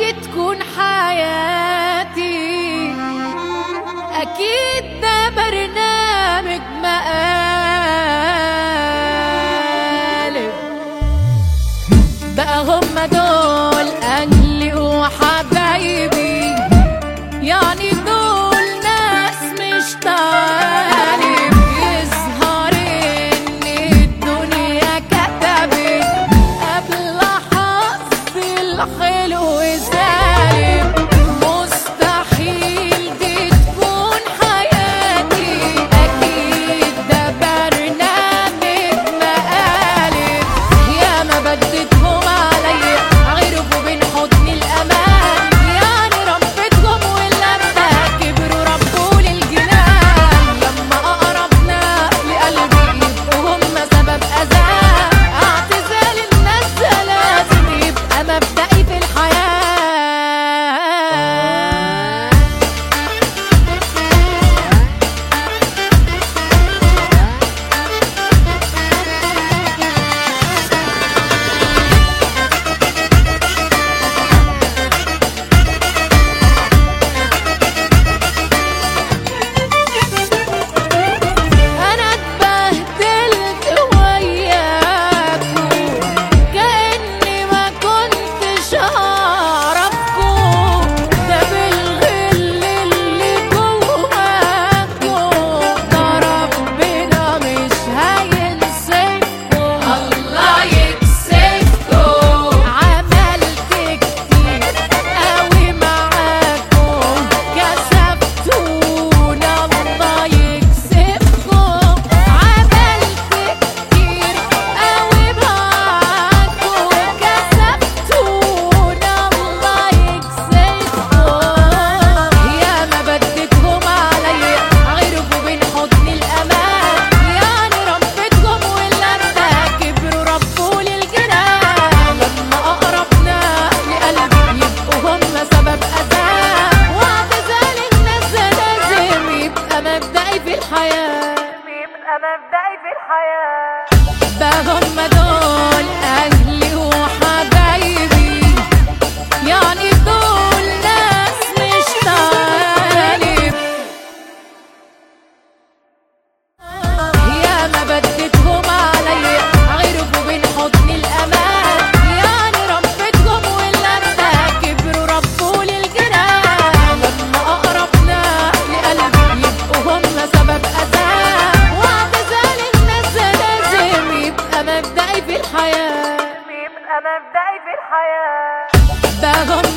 دي تكون حياتي أكيد ده برنامج مقالب بقى هما دول أهلي وحبايبي يعني دول ناس مش طالب يظهر إن الدنيا كتبت قبل حظي الحلو سالب مستحيل دي تكون حياتي أكيد ده برنامج مقالب يا ما بدتهم عليا عرفوا بين حضن الأمان يعني ربيتهم ولما كبروا ربوا للجنان لما أقربنا لقلبي يبقوا هم سبب أذاه اعتزال الناس ده لازم يبقى مبدئي في الحياة أنا اتبهدلت وياكوا كأني ما كنتش أعرفكوا ده بالغل اللي جواكوا ده ربنا مش هينسفكوا الله يكسفكوا عملت كتير قوي معاكوا كسفتونا الله يكسفكم عملت كتير قوي معاكوا كسفتونا الله يكسفكم يا ما بدتهم عليا عرفوا بين حضن الأمان يعني ربيتهم ولما كبروا ربوا للجنان لما أقربنا لقلبي يبقوا هم سبب أذاه واعتزال الناس لازم يبقى مبدئي في الحياة بيبقى مبدئي في الحياة بقى هم دول أهلي وحبايبي يعني دول ناس مش طالب يا ما بدتهم عليا عرفوا بين حضن الأمان يعني ربيتهم ولما كبروا ربوا للجنان لما أقربنا لقلبي يبقوا هم سبب أذاه واعتزال الناس لازم يبقى مبدئي في الحياة بيبقى مبدئي في الحياة بقى هم